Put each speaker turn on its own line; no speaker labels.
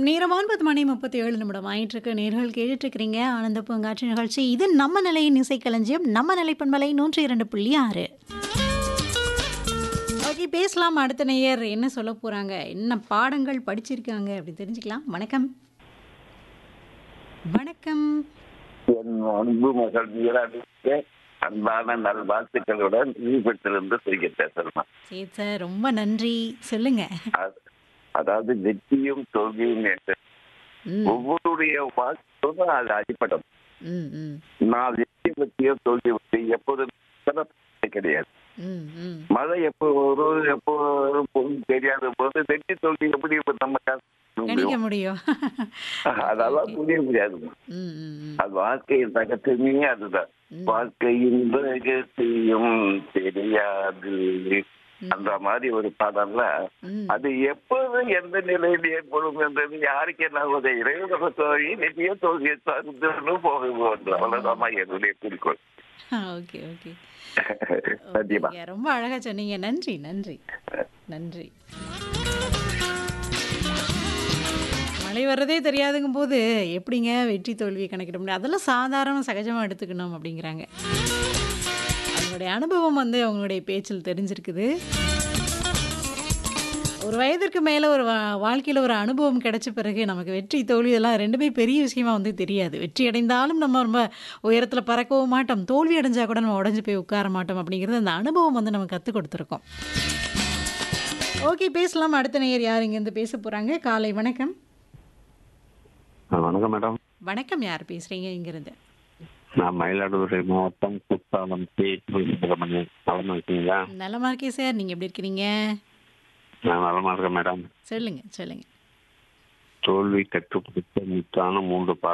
நேரம் ஒன்பது மணி முப்பத்தி ஏழு நிமிடம் ஆயிட்டு இருக்கு நேர்கள் கேட்டுட்டு இருக்கிறீங்க ஆனந்த பூங்காற்று நிகழ்ச்சி இது நம்ம நிலையின் இசைக்களஞ்சியம் நம்ம நிலை பண்பலை நூற்றி இரண்டு புள்ளி ஆறு ஓகே பேசலாம் அடுத்த நேயர் என்ன சொல்ல போறாங்க என்ன பாடங்கள் படிச்சிருக்காங்க அப்படி தெரிஞ்சுக்கலாம் வணக்கம் வணக்கம்
என் அன்பு மகள் மீராவிற்கு அன்பான நல்வாழ்த்துக்களுடன் ஈபத்திலிருந்து செய்ய பேசலாம்
சரி சார் ரொம்ப நன்றி சொல்லுங்க
அது- அதாவது வெற்றியும் தோல்வியும் என்று
ம்
ஒவ்வொருடைய வாழ்க்கையும் அது அடிப்படம்
ம் ம்
நான் வெற்றி பற்றியோ தோல்வி பற்றி எப்போதும் சிறப்பு கிடையாது
ம் ம்
மழை எப்போ வரும் எப்போ வரும் பொருள் தெரியாத போது வெற்றி தோல்வி எப்படி இப்ப நம்ம கணிக்க
கணிக்க
முடியும்?
முடியும்
அதெல்லாம் புரிய முடியாது
ம் ம் ம்
அது வாழ்க்கையின் ரகசியமே அதுதான்
ம்.
வாழ்க்கையின் ரகசியம் தெரியாது
ம்.
அந்த மாதிரி ஒரு பாடம்ல
ம்
அது எப்போது எந்த நிலையில் ஏற்படும் என்றது யாருக்கு என்ன ஆகுது இறைவன தோல்வி நிச்சய தோல்வியை தந்து போகுது அவ்வளவுதான் என்னுடைய குறிக்கோள்
ஓகே ஓகே
சத்தியமா
ஓகேங்க. ரொம்ப அழகா சொன்னீங்க நன்றி நன்றி நன்றி மழை வர்றதே தெரியாதுங்கும் போது எப்படிங்க வெற்றி தோல்வியை கணக்கிட முடியும் அதெல்லாம் சாதாரண சகஜமாக எடுத்துக்கணும் அப்படிங்கிறாங்க அவங்களுடைய அனுபவம் வந்து அவங்களுடைய பேச்சில் தெரிஞ்சிருக்குது ஒரு வயதிற்கு மேலே ஒரு வா- வாழ்க்கையில ஒரு அனுபவம் கிடைச்ச பிறகு நமக்கு வெற்றி தோல்வி இதெல்லாம் ரெண்டுமே பெரிய விஷயமா வந்து தெரியாது வெற்றி அடைந்தாலும் நம்ம ரொம்ப உயரத்தில் பறக்கவும் மாட்டோம் தோல்வி அடைஞ்சா கூட நம்ம உடஞ்சி போய் உட்கார மாட்டோம் அப்படிங்கிறது அந்த அனுபவம் வந்து நமக்கு கற்றுக் கொடுத்துருக்கோம் ஓகே பேசலாம் அடுத்த நேயர் யார் இங்கேருந்து பேச போகிறாங்க காலை வணக்கம்
வணக்கம் மேடம்
வணக்கம் யார் பேசுகிறீங்க இங்கேருந்து
நான் மயிலாடுதுறை மாவட்டம் குத்தாலம் கே சுப்பிரமணியன் நலமா இருக்கீங்களா
நலமா இருக்கேன் சார் நீங்கள் எப்படி இருக்கிறீங்க
நான் நலமா இருக்கேன் மேடம்
சொல்லுங்க சொல்லுங்க
தோல்வி கற்றுக் கொடுத்த முத்தான மூன்று